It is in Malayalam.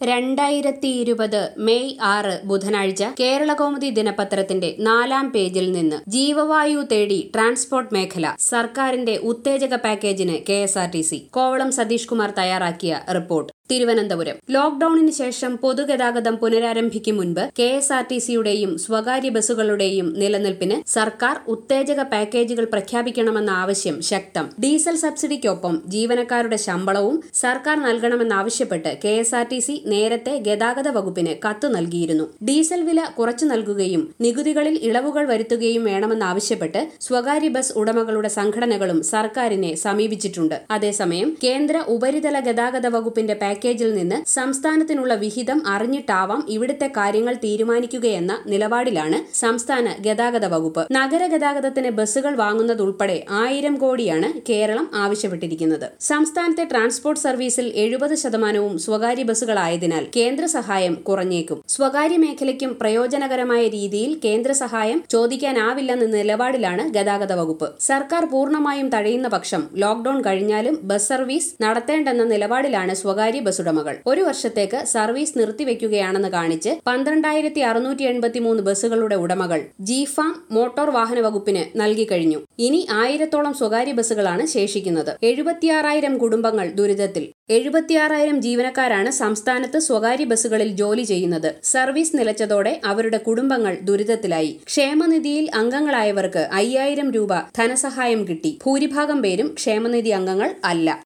രണ്ടായിരത്തി ഇരുപത് മെയ് ആറ് ബുധനാഴ്ച കേരളകൗമുദി ദിനപത്രത്തിന്റെ നാലാം പേജിൽ നിന്ന് ജീവവായു തേടി ട്രാൻസ്പോർട്ട് മേഖല സർക്കാരിന്റെ ഉത്തേജക പാക്കേജിന് K S R T C Kovalam Satheesh Kumar തയ്യാറാക്കിയ റിപ്പോർട്ട് തിരുവനന്തപുരം ലോക്ഡൌണിന് ശേഷം പൊതുഗതാഗതം പുനരാരംഭിക്കും മുൻപ് കെ എസ് ആർ ടി സിയുടെയും സ്വകാര്യ ബസ്സുകളുടെയും നിലനിൽപ്പിന് സർക്കാർ ഉത്തേജക പാക്കേജുകൾ പ്രഖ്യാപിക്കണമെന്ന ആവശ്യം ശക്തം ഡീസൽ സബ്സിഡിക്കൊപ്പം ജീവനക്കാരുടെ ശമ്പളവും സർക്കാർ നൽകണമെന്നാവശ്യപ്പെട്ട് K S R T C നേരത്തെ ഗതാഗത വകുപ്പിന് കത്ത് നൽകിയിരുന്നു ഡീസൽ വില കുറച്ചു നൽകുകയും നികുതികളിൽ ഇളവുകൾ വരുത്തുകയും വേണമെന്നാവശ്യപ്പെട്ട് സ്വകാര്യ ബസ് ഉടമകളുടെ സംഘടനകളും സർക്കാരിനെ സമീപിച്ചിട്ടുണ്ട് അതേസമയം കേന്ദ്ര ഉപരിതല ഗതാഗത വകുപ്പിന്റെ പാക്കേജിൽ നിന്ന് സംസ്ഥാനത്തിനുള്ള വിഹിതം അറിഞ്ഞിട്ടാവാം ഇവിടുത്തെ കാര്യങ്ങൾ തീരുമാനിക്കുകയെന്ന നിലപാടിലാണ് സംസ്ഥാന ഗതാഗത വകുപ്പ് നഗര ഗതാഗതത്തിന് ബസ്സുകൾ വാങ്ങുന്നതുൾപ്പെടെ ആയിരം കോടിയാണ് കേരളം ആവശ്യപ്പെട്ടിരിക്കുന്നത് സംസ്ഥാനത്തെ ട്രാൻസ്പോർട്ട് സർവീസിൽ എഴുപത് ശതമാനവും സ്വകാര്യ ബസ്സുകളായതിനാൽ കേന്ദ്ര സഹായം കുറഞ്ഞേക്കും സ്വകാര്യ മേഖലയ്ക്കും പ്രയോജനകരമായ രീതിയിൽ കേന്ദ്ര സഹായം ചോദിക്കാനാവില്ലെന്ന നിലപാടിലാണ് ഗതാഗത വകുപ്പ് സർക്കാർ പൂർണ്ണമായും തഴയുന്ന പക്ഷം ലോക്ഡൌൺ കഴിഞ്ഞാലും ബസ് സർവീസ് നടത്തേണ്ടെന്ന നിലപാടിലാണ് സ്വകാര്യ ബസ്സുടമകൾ ഒരു വർഷത്തേക്ക് സർവീസ് നിർത്തിവെക്കുകയാണെന്ന് കാണിച്ച് പന്ത്രണ്ടായിരത്തി അറുന്നൂറ്റി എൺപത്തിമൂന്ന് ബസ്സുകളുടെ ഉടമകൾ ജിഫാം മോട്ടോർ വാഹന വകുപ്പിന് നൽകിക്കഴിഞ്ഞു ഇനി ആയിരത്തോളം സ്വകാര്യ ബസ്സുകളാണ് ശേഷിക്കുന്നത് എഴുപത്തിയാറായിരം കുടുംബങ്ങൾ ദുരിതത്തിൽ എഴുപത്തിയാറായിരം ജീവനക്കാരാണ് സംസ്ഥാനത്ത് സ്വകാര്യ ബസ്സുകളിൽ ജോലി ചെയ്യുന്നത് സർവീസ് നിലച്ചതോടെ അവരുടെ കുടുംബങ്ങൾ ദുരിതത്തിലായി ക്ഷേമനിധിയിൽ അംഗങ്ങളായവർക്ക് അയ്യായിരം രൂപ ധനസഹായം കിട്ടി ഭൂരിഭാഗം പേരും ക്ഷേമനിധി അംഗങ്ങൾ അല്ല